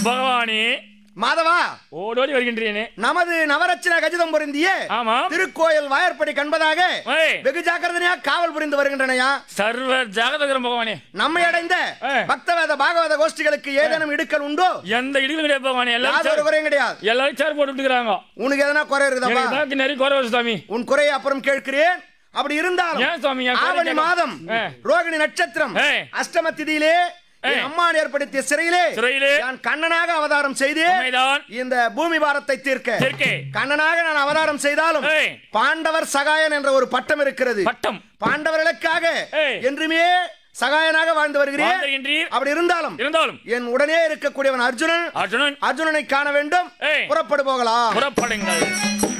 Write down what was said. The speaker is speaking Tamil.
பகவானே மாதவா ஓடோடி வருகின்றேனே நமது நவரச்சின கஜிதம் பொருந்திய ஆமாம் திருக்கோயில் வாயற்படி கண்பதாக ஏய், வெகு ஜாக்கிரதையா காவல் புரிந்து வருகின்றனையா சர்வ ஜாகதகரம் பகவானே நம்மை அடைந்த ஏய். பக்தவேத பாகவத கோஷ்டிகளுக்கு ஏதேனும் இடுக்கல் உண்டோ எந்த இடிகளும் கிடையாது பகவானே எல்லாரும் யாதொரு சேர்- குறையும் கிடையாது எல்லாரும் சேர் போட்டு விட்டுக்கிறாங்க உனக்கு எதனா குறை இருக்குதாப்பா எனக்கு தான் நிறைய குறை வருது சாமி உன் குறையை அப்புறம் கேட்கிறேன் அப்படி இருந்தாலும் ஏன் சுவாமி என் குறை ஆவணி கேட்க- மாதம் ஏ. ரோகிணி நட்சத்திரம் ஏ. அஷ்டம திதியிலே ஏ. என் அம்மான் ஏற்படுத்திய சிறையிலே சிறையிலே நான் கண்ணனாக அவதாரம் செய்து உண்மைதான் இந்த பூமி பாரத்தை தீர்க்க தெற்கே கண்ணனாக நான் அவதாரம் செய்தாலும் ஏய். பாண்டவர் சகாயன் என்ற ஒரு பட்டம் இருக்கிறது பட்டம் பாண்டவர்களுக்காக ஏய். என்றுமே சகாயனாக வாழ்ந்து வருகிறேன் வாழ்ந்திருக்கின்றீர் அப்படி இருந்தாலும் இருந்தாலும் என் உடனே இருக்கக்கூடியவன் அர்ஜுனன் அர்ஜுனன் அர்ஜுனனை காண வேண்டும் ஏய். புறப்படு போகலாம் புறப்படுங்கள்